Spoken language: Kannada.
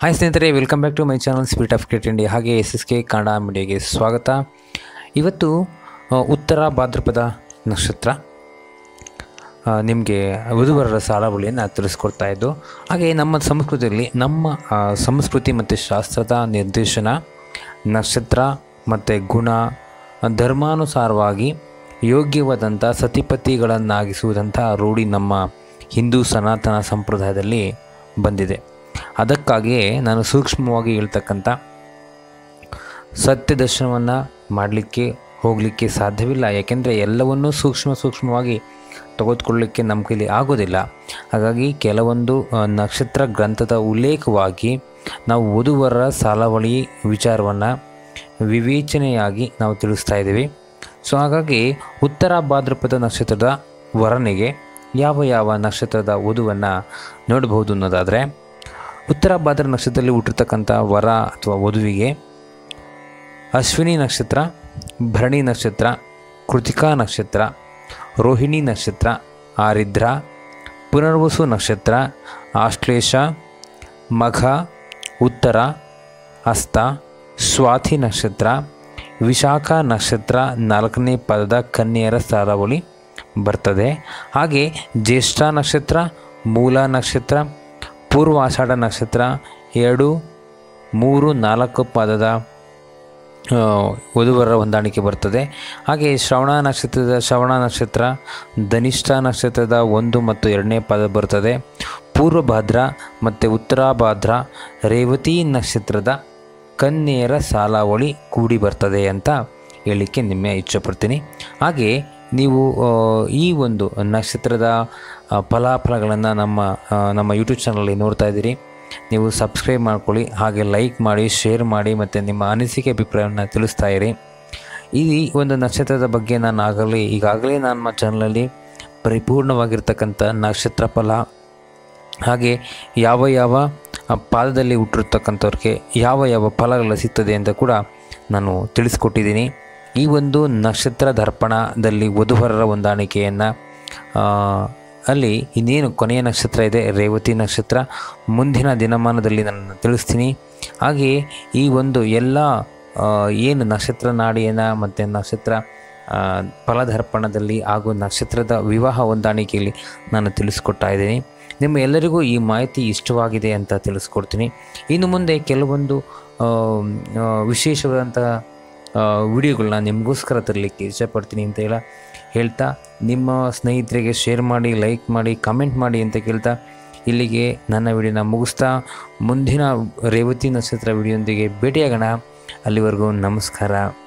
ಹಾಯ್ ಸ್ನೇಹಿತರೆ welcome back to my channel spirit of cricket India ಹಾಗೆ ಎಸ್ ಎಸ್ ಕೆ ಕನ್ನಡ ಮೀಡಿಯಾಗೆ ಸ್ವಾಗತ ಇವತ್ತು ಆ, ಉತ್ತರ ಭಾದ್ರಪದ ನಕ್ಷತ್ರ ನಿಮಗೆ ವಧುವರರ ಸಾಲಾವಳಿಯನ್ನು ತಿಳಿಸ್ಕೊಡ್ತಾ ಇದ್ದು ಹಾಗೆ ನಮ್ಮ ಸಂಸ್ಕೃತಿಯಲ್ಲಿ ನಮ್ಮ ಆ, ಸಂಸ್ಕೃತಿ ಮತ್ತು ಶಾಸ್ತ್ರದ ನಿರ್ದೇಶನ ನಕ್ಷತ್ರ ಮತ್ತು ಗುಣ ಧರ್ಮಾನುಸಾರವಾಗಿ ಯೋಗ್ಯವಾದಂಥ ಸತಿಪತಿಗಳನ್ನಾಗಿಸುವುದಂಥ ರೂಢಿ ನಮ್ಮ ಹಿಂದೂ ಸನಾತನ ಸಂಪ್ರದಾಯದಲ್ಲಿ ಬಂದಿದೆ ಅದಕ್ಕಾಗಿಯೇ ನಾನು ಸೂಕ್ಷ್ಮವಾಗಿ ಹೇಳ್ತಕ್ಕಂಥ ಸತ್ಯ ದರ್ಶನವನ್ನು ಮಾಡಲಿಕ್ಕೆ ಹೋಗಲಿಕ್ಕೆ ಸಾಧ್ಯವಿಲ್ಲ ಯಾಕೆಂದರೆ ಎಲ್ಲವನ್ನೂ ಸೂಕ್ಷ್ಮ ಸೂಕ್ಷ್ಮವಾಗಿ ತೆಗೆದುಕೊಳ್ಳಲಿಕ್ಕೆ ನಮ್ಮ ಕೈಲಿ ಆಗೋದಿಲ್ಲ ಹಾಗಾಗಿ ಕೆಲವೊಂದು ಆ, ನಕ್ಷತ್ರ ಗ್ರಂಥದ ಉಲ್ಲೇಖವಾಗಿ ನಾವು ವಧುವರರ ಸಾಲಾವಳಿ ವಿಚಾರವನ್ನು ವಿವೇಚನೆಯಾಗಿ ನಾವು ತಿಳಿಸ್ತಾ ಇದ್ದೀವಿ ಸೊ ಹಾಗಾಗಿ ಉತ್ತರ ಭಾದ್ರಪದ ನಕ್ಷತ್ರದ ವರನಿಗೆ ಯಾವ ಯಾವ ನಕ್ಷತ್ರದ ವಧುವನ್ನು ನೋಡಬಹುದು ಅನ್ನೋದಾದರೆ ಉತ್ತರ ಭಾದ್ರ ನಕ್ಷತ್ರದಲ್ಲಿ ಹುಟ್ಟಿರ್ತಕ್ಕಂಥ ವರ ಅಥವಾ ವಧುವಿಗೆ ಅಶ್ವಿನಿ ನಕ್ಷತ್ರ ಭರಣಿ ನಕ್ಷತ್ರ ಕೃತಿಕಾ ನಕ್ಷತ್ರ ರೋಹಿಣಿ ನಕ್ಷತ್ರ ಆರಿದ್ರ ಪುನರ್ವಸು ನಕ್ಷತ್ರ ಆಶ್ಲೇಷ ಮಘ ಉತ್ತರ ಹಸ್ತ ಸ್ವಾತಿ ನಕ್ಷತ್ರ ವಿಶಾಖ ನಕ್ಷತ್ರ ನಾಲ್ಕನೇ ಪದದ ಕನ್ಯೆಯರ ಸಾರಾವಳಿ ಬರ್ತದೆ ಹಾಗೆ ಜ್ಯೇಷ್ಠ ನಕ್ಷತ್ರ ಮೂಲ ನಕ್ಷತ್ರ ಪೂರ್ವಾಷಾಢ ನಕ್ಷತ್ರ ಎರಡು ಮೂರು ನಾಲ್ಕು ಪದದ ಆ, ವಧುವರರ ಹೊಂದಾಣಿಕೆ ಬರ್ತದೆ ಹಾಗೆ ಶ್ರವಣ ನಕ್ಷತ್ರದ ಶ್ರವಣ ನಕ್ಷತ್ರ ಧನಿಷ್ಠ ನಕ್ಷತ್ರದ ಒಂದು ಮತ್ತು ಎರಡನೇ ಪದ ಬರ್ತದೆ ಪೂರ್ವಭಾದ್ರ ಮತ್ತು ಉತ್ತರಾಭಾದ್ರ ರೇವತಿ ನಕ್ಷತ್ರದ ಕನ್ಯೆಯರ ಸಾಲಾವಳಿ ಕೂಡಿ ಬರ್ತದೆ ಅಂತ ಹೇಳಲಿಕ್ಕೆ ನಿಮ್ಮೆ ಇಚ್ಛಪಡ್ತೀನಿ ಹಾಗೆ ನೀವು ಆ, ಈ ಒಂದು ನಕ್ಷತ್ರದ ಆ, ಫಲಾಫಲಗಳನ್ನು ನಮ್ಮ ಆ, ನಮ್ಮ ಯೂಟ್ಯೂಬ್ ಚಾನಲಲ್ಲಿ ನೋಡ್ತಾ ಇದ್ದೀರಿ ನೀವು ಸಬ್ಸ್ಕ್ರೈಬ್ ಮಾಡ್ಕೊಳ್ಳಿ ಹಾಗೆ ಲೈಕ್ ಮಾಡಿ ಶೇರ್ ಮಾಡಿ ಮತ್ತು ನಿಮ್ಮ ಅನಿಸಿಕೆ ಅಭಿಪ್ರಾಯವನ್ನು ತಿಳಿಸ್ತಾ ಇರಿ ಈ ಒಂದು ನಕ್ಷತ್ರದ ಬಗ್ಗೆ ನಾನು ಆಗಲೇ ಈಗಾಗಲೇ ನಮ್ಮ ಚಾನಲಲ್ಲಿ ಪರಿಪೂರ್ಣವಾಗಿರ್ತಕ್ಕಂಥ ನಕ್ಷತ್ರ ಫಲ ಹಾಗೆ ಯಾವ ಯಾವ ಆ, ಪಾದದಲ್ಲಿ ಹುಟ್ಟಿರ್ತಕ್ಕಂಥವ್ರಿಗೆ ಯಾವ ಯಾವ ಫಲಗಳು ಸಿಗ್ತದೆ ಅಂತ ಕೂಡ ನಾನು ತಿಳಿಸ್ಕೊಟ್ಟಿದ್ದೀನಿ ಈ ಒಂದು ನಕ್ಷತ್ರ ದರ್ಪಣದಲ್ಲಿ ವಧುವರರ ಹೊಂದಾಣಿಕೆಯನ್ನು ಅಲ್ಲಿ ಇನ್ನೇನು ಕೊನೆಯ ನಕ್ಷತ್ರ ಇದೆ ರೇವತಿ ನಕ್ಷತ್ರ ಮುಂದಿನ ದಿನಮಾನದಲ್ಲಿ ನಾನು ತಿಳಿಸ್ತೀನಿ ಹಾಗೆಯೇ ಈ ಒಂದು ಎಲ್ಲ ಆ, ಏನು ನಕ್ಷತ್ರ ನಾಡಿಯನ್ನು ಮತ್ತು ನಕ್ಷತ್ರ ಆ, ಫಲದರ್ಪಣದಲ್ಲಿ ಹಾಗೂ ನಕ್ಷತ್ರದ ವಿವಾಹ ಹೊಂದಾಣಿಕೆಯಲ್ಲಿ ನಾನು ತಿಳಿಸ್ಕೊಡ್ತಾ ಇದ್ದೀನಿ ನಿಮ್ಮ ಎಲ್ಲರಿಗೂ ಈ ಮಾಹಿತಿ ಇಷ್ಟವಾಗಿದೆ ಅಂತ ತಿಳಿಸ್ಕೊಡ್ತೀನಿ ಇನ್ನು ಮುಂದೆ ಕೆಲವೊಂದು ಆ, ಆ, ವಿಶೇಷವಾದಂಥ ವಿಡಿಯೋಗಳನ್ನ ನಿಮಗೋಸ್ಕರ ತರಲಿಕ್ಕೆ ಇಷ್ಟಪಡ್ತೀನಿ ಅಂತ ಹೇಳ ಹೇಳ್ತಾ ನಿಮ್ಮ ಸ್ನೇಹಿತರಿಗೆ ಶೇರ್ ಮಾಡಿ ಲೈಕ್ ಮಾಡಿ ಕಮೆಂಟ್ ಮಾಡಿ ಅಂತ ಕೇಳ್ತಾ ಇಲ್ಲಿಗೆ ನನ್ನ ವಿಡಿಯೋನ ಮುಗಿಸ್ತಾ ಮುಂದಿನ ರೇವತಿ ನಕ್ಷತ್ರ ವಿಡಿಯೋದೊಂದಿಗೆ ಭೇಟಿಯಾಗೋಣ ಅಲ್ಲಿವರೆಗೂ ನಮಸ್ಕಾರ